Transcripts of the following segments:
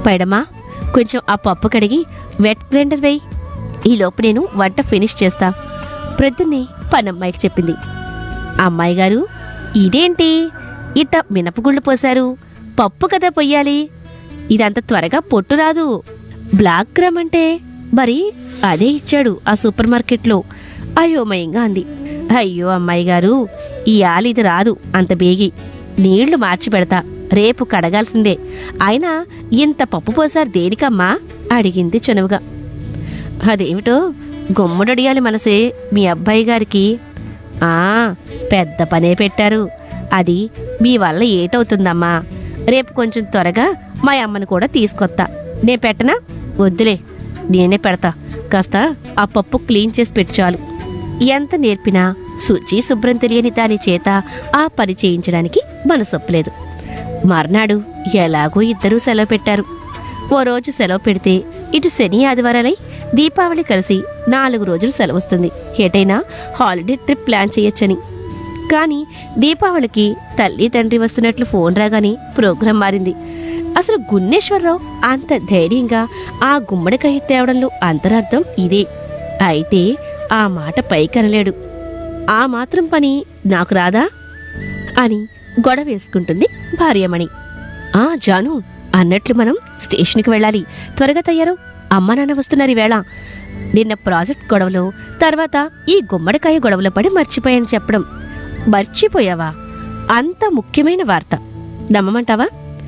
పైడమ్మా కొంచెం ఆ పప్పు కడిగి వెట్ గ్రైండర్ వేయి ఈలోపు నేను వంట ఫినిష్ చేస్తా ప్రొద్దున్నే పనమ్మాయికి చెప్పింది అమ్మాయి గారు ఇదేంటి ఇట్ట మినపగుళ్ళు పోశారు పప్పు కదా పొయ్యాలి ఇదంత త్వరగా పొట్టు రాదు బ్లాక్ గ్రామ్ అంటే మరి అదే ఇచ్చాడు ఆ సూపర్ మార్కెట్లో అయోమయంగా అంది అయ్యో అమ్మాయి గారు ఈ ఆలు ఇది రాదు అంత బేగి నీళ్లు మార్చి పెడతా రేపు కడగాల్సిందే అయినా ఇంత పప్పు పోసారు దేనికమ్మా అడిగింది చనువుగా అదేమిటో గుమ్మడడియాలి మనసే మీ అబ్బాయి గారికి ఆ పెద్ద పనే పెట్టారు అది మీ వల్ల ఏటవుతుందమ్మా రేపు కొంచెం త్వరగా మా అమ్మని కూడా తీసుకొత్తా నే పెట్టనా వద్దులే నేనే పెడతా కాస్త ఆ పప్పు క్లీన్ చేసి పెట్టు చాలు ఎంత నేర్పినా శుచి శుభ్రం తెలియని దాని చేత ఆ పని చేయించడానికి మనసొప్పలేదు మర్నాడు ఎలాగో ఇద్దరూ సెలవు పెట్టారు ఓ రోజు సెలవు పెడితే ఇటు శని ఆదివారాలై దీపావళి కలిసి నాలుగు రోజులు సెలవు వస్తుంది ఎటైనా హాలిడే ట్రిప్ ప్లాన్ చేయొచ్చని కానీ దీపావళికి తల్లి తండ్రి వస్తున్నట్లు ఫోన్ రాగానే ప్రోగ్రాం మారింది అసలు గున్నేశ్వరరావు అంత ధైర్యంగా ఆ గుమ్మడికాయ తేవడంలో అంతరార్థం ఇదే అయితే ఆ మాట పైకనలేడు ఆ మాత్రం పని నాకు రాదా అని గొడవ వేసుకుంటుంది భార్యమణి ఆ జాను అన్నట్లు మనం స్టేషన్కి వెళ్ళాలి త్వరగా తయారు అమ్మ నాన్న వస్తున్నారు ఈవేళ నిన్న ప్రాజెక్ట్ గొడవలో తర్వాత ఈ గుమ్మడికాయ గొడవలో పడి మర్చిపోయాను చెప్పడం మర్చిపోయావా అంత ముఖ్యమైన వార్త నమ్మమంటావా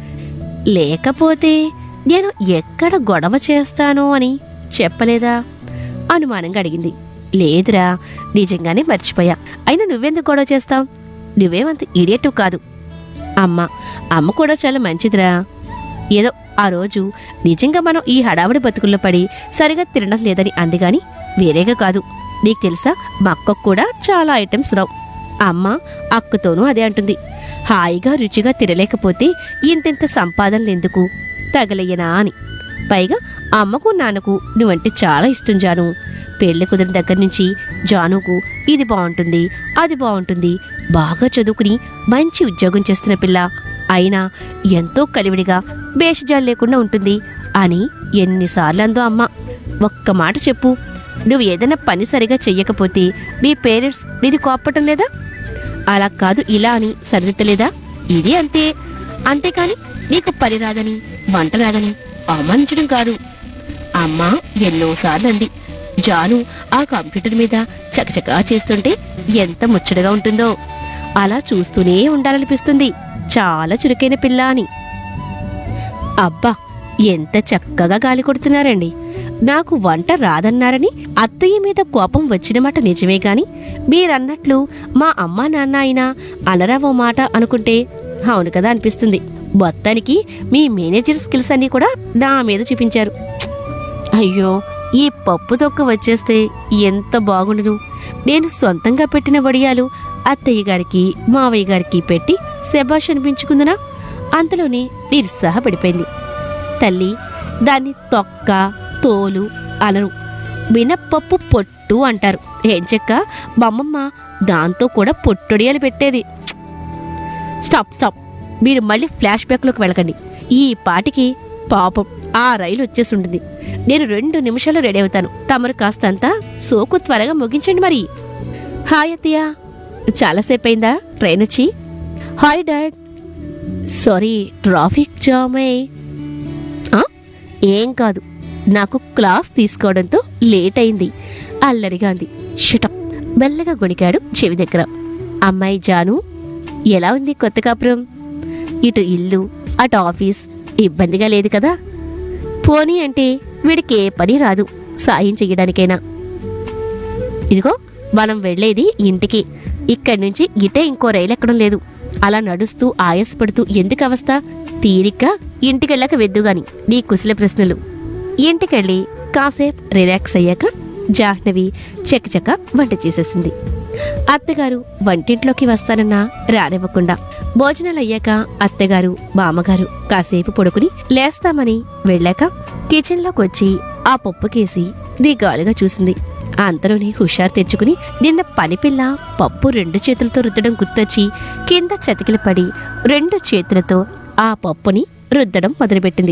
లేకపోతే నేను ఎక్కడ గొడవ చేస్తానో అని చెప్పలేదా అనుమానంగా అడిగింది లేదురా నిజంగానే మర్చిపోయా అయినా నువ్వెందుకు గొడవ చేస్తావు నువ్వేమంత ఇడియట్టు కాదు అమ్మ అమ్మ కూడా చాలా మంచిదిరా ఏదో ఆ రోజు నిజంగా మనం ఈ హడావుడి బతుకుల్లో పడి సరిగా తినడం లేదని అందిగాని వేరేగా కాదు నీకు తెలుసా మా అక్కకు కూడా చాలా ఐటమ్స్ రావు అమ్మ అక్కతోనూ అదే అంటుంది హాయిగా రుచిగా తినలేకపోతే ఇంతింత సంపాదనలు ఎందుకు తగలయ్యనా అని పైగా అమ్మకు నాన్నకు నువ్వంటే చాలా ఇష్టం జాను పెళ్లి కుదిరిన దగ్గర నుంచి జానుకు ఇది బాగుంటుంది అది బాగుంటుంది బాగా చదువుకుని మంచి ఉద్యోగం చేస్తున్న పిల్ల అయినా ఎంతో కలివిడిగా భేషజాలు లేకుండా ఉంటుంది అని ఎన్నిసార్లు అందో అమ్మ ఒక్క మాట చెప్పు నువ్వు ఏదైనా పని సరిగా చెయ్యకపోతే మీ పేరెంట్స్ నీది కోప్పటం లేదా అలా కాదు ఇలా అని సరిదిద్దలేదా ఇది అంతే అంతేకాని నీకు పని రాదని వంట రాదని అవమానించడం కాదు అమ్మ ఎన్నోసార్లు అంది జాను ఆ కంప్యూటర్ మీద చకచకా చేస్తుంటే ఎంత ముచ్చటగా ఉంటుందో అలా చూస్తూనే ఉండాలనిపిస్తుంది చాలా చురుకైన పిల్ల అని అబ్బా ఎంత చక్కగా గాలి కొడుతున్నారండి నాకు వంట రాదన్నారని అత్తయ్య మీద కోపం వచ్చిన మాట నిజమే గాని మీరన్నట్లు మా అమ్మా నాన్న అయినా అనరావో మాట అనుకుంటే అవును కదా అనిపిస్తుంది మొత్తానికి మీ మేనేజర్ స్కిల్స్ అన్నీ కూడా నా మీద చూపించారు అయ్యో ఈ పప్పు తొక్క వచ్చేస్తే ఎంత బాగుండును నేను సొంతంగా పెట్టిన వడియాలు అత్తయ్య గారికి మావయ్య గారికి పెట్టి శబాష్ అనిపించుకుందునా అంతలోనే నిరుత్సాహపడిపోయింది తల్లి దాన్ని తొక్క తోలు అనరు మినప్పప్పు పొట్టు అంటారు ఏం చెక్క మా అమ్మమ్మ దాంతో కూడా పొట్టొడియాలు పెట్టేది స్టాప్ స్టాప్ మీరు మళ్ళీ ఫ్లాష్ బ్యాక్లోకి వెళ్ళకండి ఈ పాటికి పాపం ఆ రైలు వచ్చేసి ఉంటుంది నేను రెండు నిమిషాలు రెడీ అవుతాను తమరు కాస్తంతా సోకు త్వరగా ముగించండి మరి హాయ్ అత్తయ్య చాలాసేపు అయిందా ట్రైన్ వచ్చి hi dad sorry traffic jam అయ్యి ఆ? ఏం కాదు నాకు క్లాస్ తీసుకోవడంతో లేట్ అయింది అల్లరిగా అంది షటప్ మెల్లగా గొణికాడు చెవి దగ్గర అమ్మాయి జాను ఎలా ఉంది కొత్త కాపురం ఇటు ఇల్లు అటు ఆఫీస్ ఇబ్బందిగా లేదు కదా పోనీ అంటే వీడికి ఏ పని రాదు సాయం చెయ్యడానికైనా ఇదిగో మనం వెళ్ళేది ఇంటికి ఇక్కడి నుంచి ఇటే ఇంకో రైలు ఎక్కడం లేదు అలా నడుస్తూ ఆయాసపడుతూ ఎందుకు అవస్థ తీరిక ఇంటికెళ్ళాక వెద్దుగాని నీ కుశల ప్రశ్నలు ఇంటికెళ్ళి కాసేపు రిలాక్స్ అయ్యాక జాహ్నవి చకచక వంట చేసేసింది అత్తగారు వంటింట్లోకి వస్తానన్నా రానివ్వకుండా భోజనాలు అయ్యాక అత్తగారు బామ్మగారు కాసేపు పడుకుని లేస్తామని వెళ్ళాక కిచెన్లోకి వచ్చి ఆ పప్పుకేసి దిగాలుగా చూసింది అంతలోనే హుషారు తెచ్చుకుని నిన్న పనిపిల్ల పప్పు రెండు చేతులతో రుద్దడం గుర్తొచ్చి కింద చతికిల పడి రెండు చేతులతో ఆ పప్పుని రుద్దడం మొదలుపెట్టింది